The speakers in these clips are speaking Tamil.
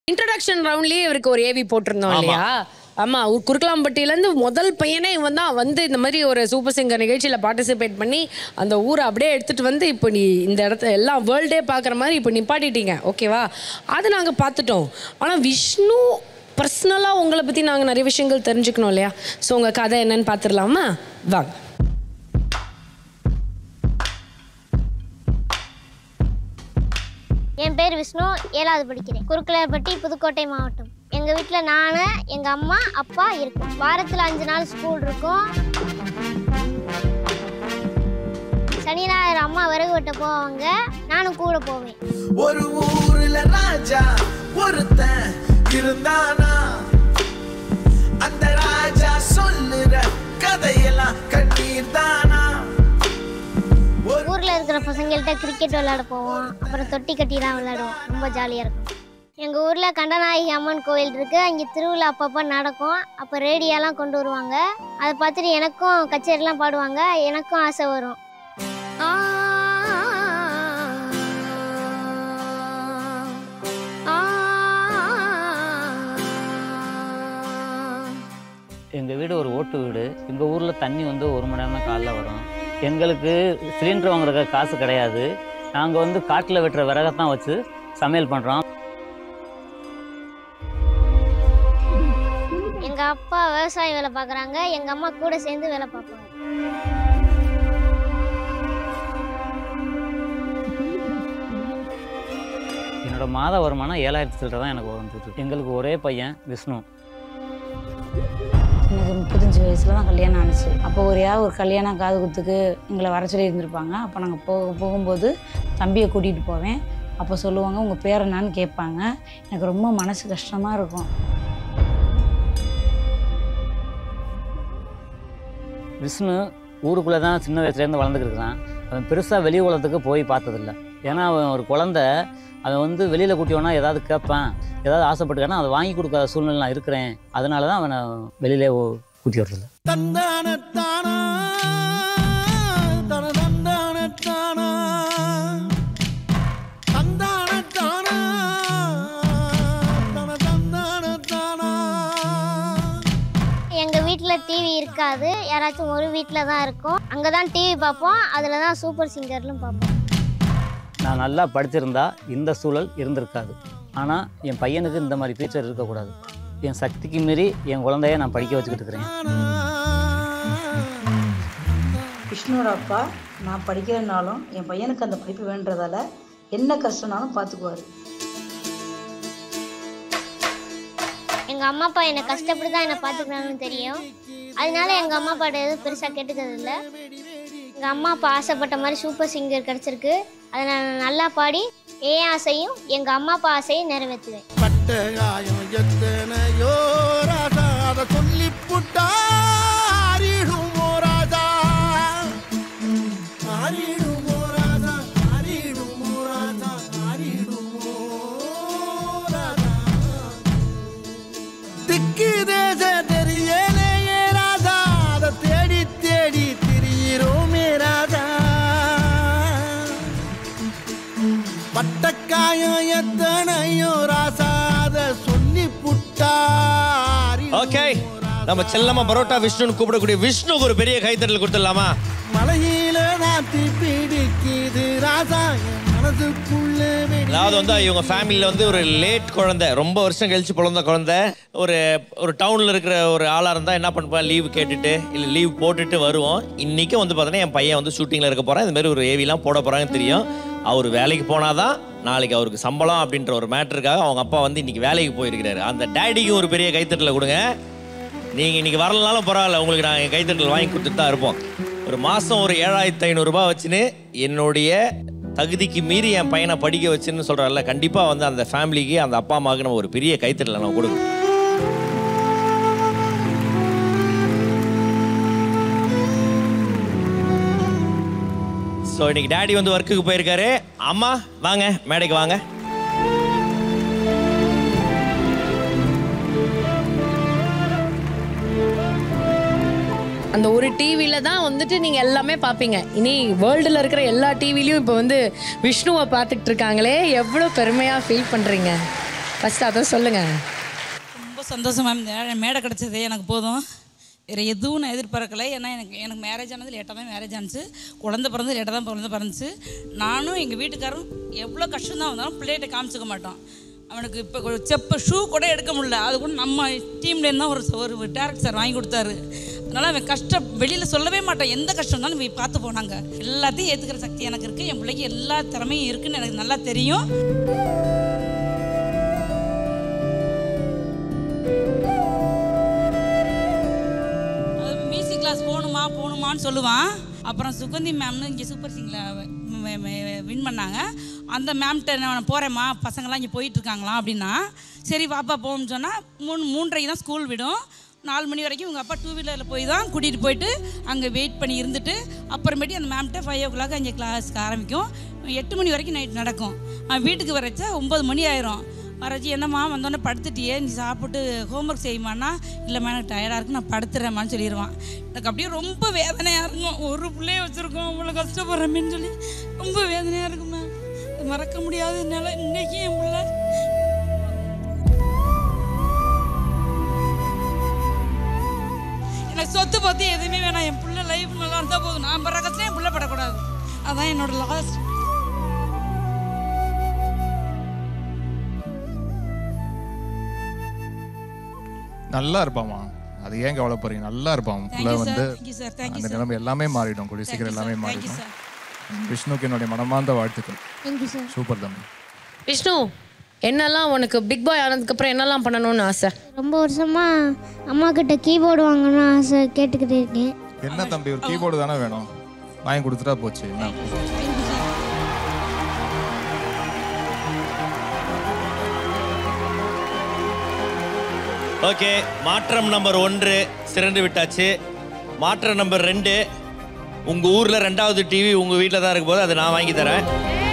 இன்ட்ரடக்ஷன் ரவுண்ட்லயே இவருக்கு ஒரு ஏவி போட்டிருந்தோம் இல்லையா ஆமா ஒரு குறுக்கலாம்பட்டியில இருந்து முதல் பையனே இவன் தான் வந்து இந்த மாதிரி ஒரு சூப்பர் சிங்கர் நிகழ்ச்சியில பார்ட்டிசிபேட் பண்ணி அந்த ஊரை அப்படியே எடுத்துட்டு வந்து இப்போ நீ இந்த இடத்த எல்லாம் வேர்ல்டே பார்க்குற மாதிரி இப்போ நிப்பாட்டிட்டீங்க ஓகேவா அது நாங்க பார்த்துட்டோம் ஆனா விஷ்ணு பர்சனலாக உங்களை பற்றி நாங்கள் நிறைய விஷயங்கள் தெரிஞ்சுக்கணும் இல்லையா ஸோ உங்கள் கதை என்னன்னு பார்த்துடலாமா வாங்க என் பேர் விஷ்ணு ஏழாவது படிக்கிறேன் குறுக்கலப்பட்டி புதுக்கோட்டை மாவட்டம் எங்கள் வீட்டில் நான் எங்கள் அம்மா அப்பா இருக்கோம் வாரத்தில் அஞ்சு நாள் ஸ்கூல் இருக்கும் சனி ஞாயிறு அம்மா விறகு வெட்ட போவாங்க நானும் கூட போவேன் ஒரு ஊர்ல ராஜா ஒருத்தன் இருந்தானா அந்த ராஜா சொல்லுற கதையெல்லாம் கண்ணீர் தானா ஊரில் இருக்கிற பசங்கள்கிட்ட கிரிக்கெட் விளையாட போவோம் அப்புறம் தொட்டி கட்டிலாம் விளையாடுவோம் ரொம்ப ஜாலியாக இருக்கும் எங்கள் ஊரில் கண்டநாயகி அம்மன் கோயில் இருக்குது அங்கே திருவிழா அப்பப்போ நடக்கும் அப்போ ரேடியோலாம் கொண்டு வருவாங்க அதை பார்த்துட்டு எனக்கும் கச்சேரிலாம் பாடுவாங்க எனக்கும் ஆசை வரும் எங்கள் வீடு ஒரு ஓட்டு வீடு எங்கள் ஊரில் தண்ணி வந்து ஒரு மணி நேரம் தான் காலைல வரும் எங்களுக்கு சிலிண்டர் வாங்குறதுக்கு காசு கிடையாது நாங்கள் வந்து காட்டில் வெட்டுற விறகத்தான் வச்சு சமையல் பண்ணுறோம் எங்கள் அப்பா விவசாய வேலை பார்க்குறாங்க எங்கள் அம்மா கூட சேர்ந்து வேலை பார்ப்பாங்க என்னோட மாத வருமானம் ஏழாயிரத்தி சில்லரை தான் எனக்கு வந்துட்டு எங்களுக்கு ஒரே பையன் விஷ்ணு எனக்கு முப்பத்தஞ்சு வயசில் தான் கல்யாணம் ஆணுச்சு அப்போ ஒரு ஏதாவது ஒரு கல்யாணம் காது குத்துக்கு எங்களை வர சொல்லி இருந்திருப்பாங்க அப்போ நாங்கள் போக போகும்போது தம்பியை கூட்டிகிட்டு போவேன் அப்போ சொல்லுவாங்க உங்கள் பேர் என்னன்னு கேட்பாங்க எனக்கு ரொம்ப மனசு கஷ்டமாக இருக்கும் விஷ்ணு ஊருக்குள்ளே தான் சின்ன வயசுலேருந்து வளர்ந்துக்கிருக்கான் அவன் பெருசாக வெளி உலகத்துக்கு போய் பார்த்ததில்ல ஏன்னா அவன் ஒரு குழந்தை அவன் வந்து வெளியில் கூட்டியோன்னா ஏதாவது கேட்பான் ஏதாவது ஆசைப்பட்டுக்கானா அதை வாங்கி கொடுக்காத சூழ்நிலை நான் இருக்கிறேன் அதனால தான் அவனை வெளியிலே ஓ- கூட்டி வரதில்ல தந்தானத்தானா தன தந்தானத்தானா தந்தானத்தானா தன தந்தானத்தானா எங்கள் வீட்டில் டிவி இருக்காது யாராச்சும் ஒரு வீட்டில் தான் இருக்கும் அங்கே தான் டிவி பார்ப்போம் அதில் தான் சூப்பர் சிங்கர்லும் பார்ப்போம் நான் நல்லா படிச்சிருந்தா இந்த சூழல் இருந்திருக்காது ஆனால் என் பையனுக்கு இந்த மாதிரி ஃபியூச்சர் இருக்கக்கூடாது என் சக்திக்கு மீறி என் குழந்தைய நான் படிக்க வச்சுக்கிட்டு இருக்கிறேன் விஷ்ணுவோட அப்பா நான் படிக்கிறனாலும் என் பையனுக்கு அந்த படிப்பு வேண்டதால என்ன கஷ்டம்னாலும் பார்த்துக்குவாரு எங்கள் அம்மா அப்பா என்னை கஷ்டப்பட்டு தான் என்னை பார்த்துக்கிறாங்கன்னு தெரியும் அதனால எங்கள் அம்மா அப்பா எதுவும் பெருசாக கேட்டுக்கிறது இல்லை எங்கள் அம்மா அப்பா ஆசைப்பட்ட மாதிரி சூப்பர் சிங்கர் கிடச்சிருக்கு அதை நான் நல்லா பாடி என் ஆசையும் எங்கள் அம்மா அப்பா ஆசையும் நிறைவேற்றுவேன் பட்ட காயம் எத்தனையோ ராஜா அதை சொல்லி புட்டா ஆறிடுமோ ராஜா ஆறிடுமோ ராஜா ஆறிடுமோ ராஜா ஆறிடுமோ ராஜா திக்கு தேச தெரியலையே ராஜா அதை தேடி தேடி திரியிறோமே ராஜா பட்டக்காயம் எத்தனையோ ராசாத சொல்லி புட்டாரி ஓகே நம்ம செல்லம்மா பரோட்டா விஷ்ணுன்னு கூப்பிடக்கூடிய விஷ்ணுக்கு ஒரு பெரிய கைத்தட்டல் கொடுத்துடலாமா மலையில நாத்தி பிடிக்குது ராசா என் மனதுக்குள்ள வெடி அதாவது வந்து இவங்க ஃபேமிலியில் வந்து ஒரு லேட் குழந்தை ரொம்ப வருஷம் கழிச்சு பிறந்த குழந்தை ஒரு ஒரு டவுனில் இருக்கிற ஒரு ஆளாக இருந்தால் என்ன பண்ணுப்பா லீவ் கேட்டுட்டு இல்லை லீவ் போட்டுட்டு வருவோம் இன்றைக்கும் வந்து பார்த்தீங்கன்னா என் பையன் வந்து ஷூட்டிங்கில் இருக்க போகிறான் இந்த மாதிரி ஒரு ஏவிலாம் போட போகிறாங்கன்னு தெரியும் அவர் வேலைக்கு போனாதான் நாளைக்கு அவருக்கு சம்பளம் அப்படின்ற ஒரு மேட்டருக்காக அவங்க அப்பா வந்து இன்னைக்கு வேலைக்கு போயிருக்கிறாரு அந்த டேடிக்கும் ஒரு பெரிய கைத்தட்டலை கொடுங்க நீங்கள் இன்னைக்கு வரலனாலும் பரவாயில்ல உங்களுக்கு நாங்கள் கைத்தட்டல் வாங்கி கொடுத்துட்டு தான் இருப்போம் ஒரு மாதம் ஒரு ஏழாயிரத்து ஐநூறுரூபா வச்சுன்னு என்னுடைய தகுதிக்கு மீறி என் பையனை படிக்க வச்சுன்னு சொல்கிறாருல கண்டிப்பாக வந்து அந்த ஃபேமிலிக்கு அந்த அப்பா அம்மாவுக்கு நம்ம ஒரு பெரிய கைத்தட்டலை நம்ம கொடுக்கணும் ஸோ இன்னைக்கு டேடி வந்து ஒர்க்குக்கு போயிருக்காரு அம்மா வாங்க மேடைக்கு வாங்க அந்த ஒரு டிவியில தான் வந்துட்டு நீங்க எல்லாமே பார்ப்பீங்க இனி வேர்ல்டுல இருக்கிற எல்லா டிவிலையும் இப்போ வந்து விஷ்ணுவை பார்த்துக்கிட்டு இருக்காங்களே எவ்வளோ பெருமையா ஃபீல் பண்றீங்க ஃபர்ஸ்ட் அதை சொல்லுங்க ரொம்ப சந்தோஷம் மேம் இந்த மேடை கிடச்சது எனக்கு போதும் வேறு எதுவும் நான் எதிர்பார்க்கல ஏன்னா எனக்கு எனக்கு மேரேஜ் ஆனது லேட்டாக தான் மேரேஜ் ஆனிச்சு குழந்த பிறந்து லேட்டாக தான் குழந்த பிறந்துச்சு நானும் எங்கள் வீட்டுக்காரும் எவ்வளோ கஷ்டம் தான் வந்தாலும் பிள்ளைகிட்ட காமிச்சிக்க மாட்டோம் அவனுக்கு இப்போ செப்ப ஷூ கூட எடுக்க முடியல அது கூட நம்ம டீம்லேருந்து தான் ஒரு ஒரு டேரக்ட் சார் வாங்கி கொடுத்தாரு அதனால் அவன் கஷ்டம் வெளியில் சொல்லவே மாட்டான் எந்த கஷ்டம் இருந்தாலும் போய் பார்த்து போனாங்க எல்லாத்தையும் ஏற்றுக்கிற சக்தி எனக்கு இருக்குது என் பிள்ளைக்கு எல்லா திறமையும் இருக்குன்னு எனக்கு நல்லா தெரியும் மியூசிக் கிளாஸ் போகணுமா போகணுமான்னு சொல்லுவான் அப்புறம் சுகந்தி மேம்னு இங்கே சூப்பர் சிங்கில் வின் பண்ணாங்க அந்த மேம்கிட்ட நான் போகிறேம்மா பசங்களாம் இங்கே போயிட்டுருக்காங்களாம் அப்படின்னா சரி வாப்பா போகணும்னு சொன்னால் மூணு மூன்றரைக்கு தான் ஸ்கூல் விடும் நாலு மணி வரைக்கும் உங்கள் அப்பா டூ வீலரில் போய் தான் கூட்டிகிட்டு போயிட்டு அங்கே வெயிட் பண்ணி இருந்துட்டு அப்புறமேட்டி அந்த மேம்கிட்ட ஃபைவ் ஓ கிளாக் அங்கே கிளாஸ்க்கு ஆரம்பிக்கும் எட்டு மணி வரைக்கும் நைட் நடக்கும் அவன் வீட்டுக்கு வரச்சா ஒம்பது மணி ஆயிரும் வரச்சி என்னம்மா வந்தோடனே படுத்துட்டியே நீ சாப்பிட்டு ஹோம்ஒர்க் செய்யுமான்னா இல்லைம்மா எனக்கு டயர்டாக இருக்கு நான் படுத்துறேம்மான்னு சொல்லிடுவான் எனக்கு அப்படியே ரொம்ப வேதனையாக இருக்கும் ஒரு பிள்ளைய வச்சுருக்கோம் அவ்வளோ கஷ்டப்படுறமேன்னு சொல்லி ரொம்ப வேதனையாக இருக்குமே அது மறக்க முடியாத என்னால் இன்னைக்கு என் பிள்ளை எனக்கு சொத்து பற்றி எதுவுமே வேணாம் என் பிள்ளை லைஃப் நல்லா இருந்தால் போதும் நான் படுற கஷ்டம் என் பிள்ளை படக்கூடாது அதான் என்னோட லாஸ்ட் நல்லா இருப்பாமா அது ஏன் கவலைப்படுறீங்க நல்லா இருப்பான் Thank புள்ள you, sir. வந்து Thank you, sir. Thank you, அந்த sir. நிலைமை எல்லாமே மாறிடும் கூடிய Thank சீக்கிரம் you, sir. எல்லாமே Thank you, மாறிடும் sir. விஷ்ணுக்கு என்னுடைய மனமார்ந்த வாழ்த்துக்கள் தேங்க்யூ சார் சூப்பர் தம்பி விஷ்ணு என்னெல்லாம் உனக்கு பிக் பாய் ஆனதுக்கப்புறம் என்னெல்லாம் பண்ணணும்னு ஆசை ரொம்ப வருஷமா அம்மா கிட்ட கீபோர்டு வாங்கணும்னு ஆசை கேட்டுக்கிட்டே இருக்கேன் என்ன தம்பி ஒரு கீபோர்டு தானே வேணும் வாங்கி கொடுத்துட்டா போச்சு என்ன ஓகே மாற்றம் நம்பர் ஒன்று சிறந்து விட்டாச்சு மாற்றம் நம்பர் ரெண்டு உங்க ஊர்ல ரெண்டாவது டிவி உங்க வீட்டில் தான் இருக்கும் போது அதை நான் வாங்கி தரேன்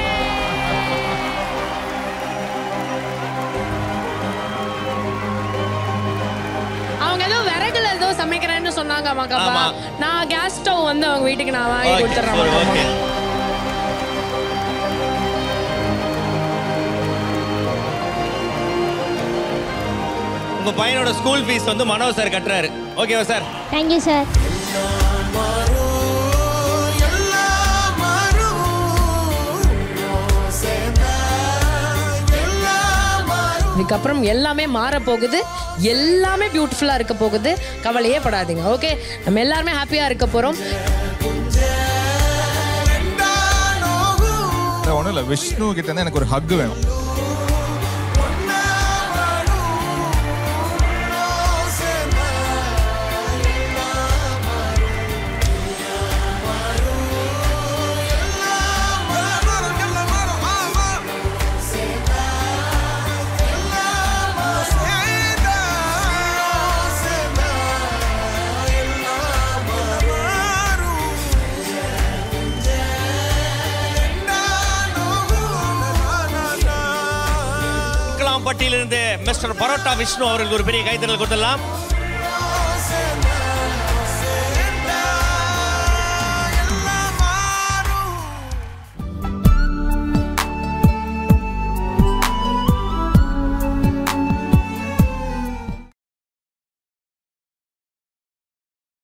அவங்க ஏதோ விறகுல ஏதோ சமைக்கிறேன்னு சொன்னாங்க அம்மாக்கப்பா ஆமா. நான் கேஸ் ஸ்டவ் வந்து அவங்க வீட்டுக்கு நான் வாங்கி ஓகே கொடுத்துட்றேன் சரி, அம்மாக்கப்பா. ஓகே உங்க பையனோட ஸ்கூல் ஃபீஸ் வந்து மனோ சார் கட்டுறாரு ஓகேவா சார் தேங்க்யூ சார் இதுக்கப்புறம் எல்லாமே மாற போகுது எல்லாமே பியூட்டிஃபுல்லா இருக்க போகுது கவலையே படாதீங்க ஓகே நம்ம எல்லாருமே ஹாப்பியா இருக்க போறோம் ஒன்றும் இல்லை விஷ்ணு கிட்ட இருந்து எனக்கு ஒரு ஹக் வேணும் பட்டியிலிருந்து மிஸ்டர் பரோட்டா விஷ்ணு அவர்களுக்கு ஒரு பெரிய கைத்தறல் கொடுத்துடலாம்